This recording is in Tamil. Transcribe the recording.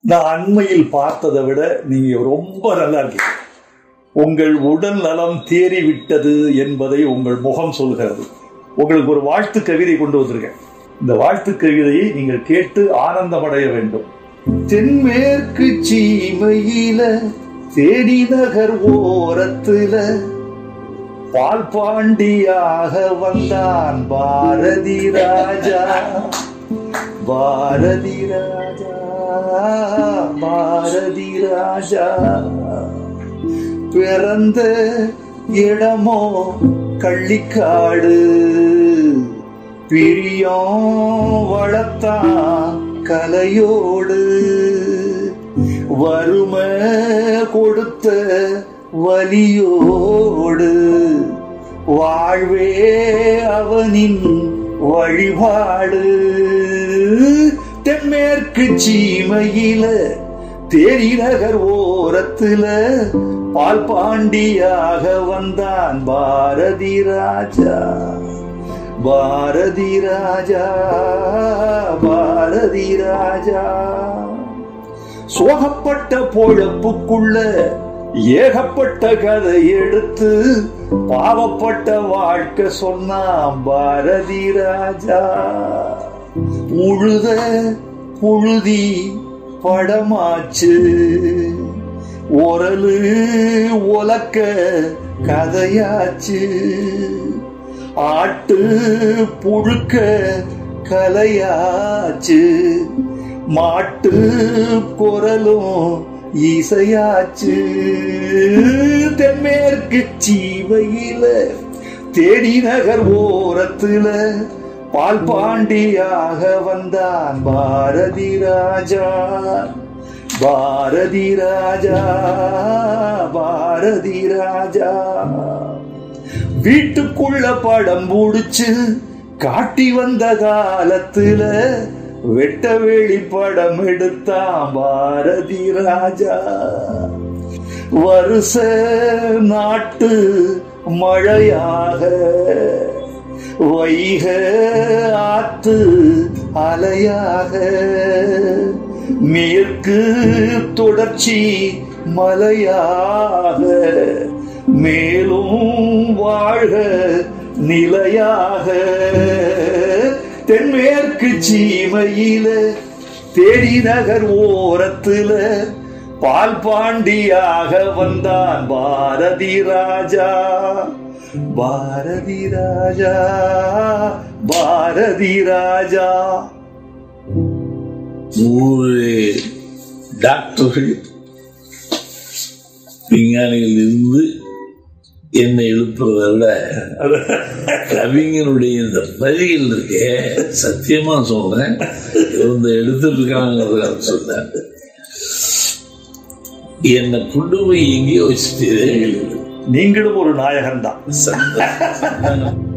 நான் அண்மையில் பார்த்ததை விட நீங்க ரொம்ப நல்லா இருக்கீங்க உங்கள் உடல் நலம் தேறிவிட்டது என்பதை உங்கள் முகம் சொல்கிறது உங்களுக்கு ஒரு வாழ்த்து கவிதை கொண்டு வந்திருக்கேன் இந்த வாழ்த்து கவிதையை நீங்கள் கேட்டு ஆனந்தமடைய வேண்டும் தென்மேற்கு சீமையில தேடி நகர் ஓரத்துல பால் பாண்டியாக வந்தான் பாரதி ராஜா பாரதி ராஜா பாரதி ராஜா பிறந்த இடமோ கள்ளிக்காடு பிரியம் வளர்த்தான் கலையோடு வறுமை கொடுத்த வலியோடு வாழ்வே அவனின் வழிபாடு தென்மேற்கு சீமையில தேரி நகர் ஓரத்துல பால் பாண்டியாக வந்தான் பாரதி ராஜா பாரதி ராஜா பாரதி ராஜா சோகப்பட்ட பொழப்புக்குள்ள ஏகப்பட்ட கதை எடுத்து பாவப்பட்ட வாழ்க்கை சொன்னான் பாரதி ராஜா உழுத புழுதி படமாச்சு ஒரலு ஒலக்க கதையாச்சு ஆட்டு புழுக்க கலையாச்சு மாட்டு குரலும் இசையாச்சு தென்மேற்கு சீவையில தேடி நகர் ஓரத்துல பால் பாண்டியாக வந்தான் பாரதி ராஜா பாரதி ராஜா பாரதி ராஜா வீட்டுக்குள்ள படம் முடிச்சு காட்டி வந்த காலத்துல வெட்ட வெளி படம் எடுத்தான் பாரதி ராஜா வருஷ நாட்டு மழையாக வைக ஆத்து அலையாக மேற்கு தொடர்ச்சி மலையாக மேலும் வாழ்க நிலையாக தென்மேற்கு சீமையில தேடி நகர் ஓரத்துல பால் பாண்டியாக வந்தான் பாரதி ராஜா பாரதி ராஜா பாரதி ராஜா நூறு டாக்டர்கள் விஞ்ஞானிகள் இருந்து என்னை எழுப்புறதை விட கவிஞனுடைய இந்த வரிகள் இருக்கே சத்தியமா சொல்றேன் இவங்க எடுத்துட்டு இருக்காங்கிறத சொல்றேன் என்னை கொண்டு போய் எங்கேயோ வச்சுட்டு நீங்களும் ஒரு நாயகன் தான் சந்தோஷம்.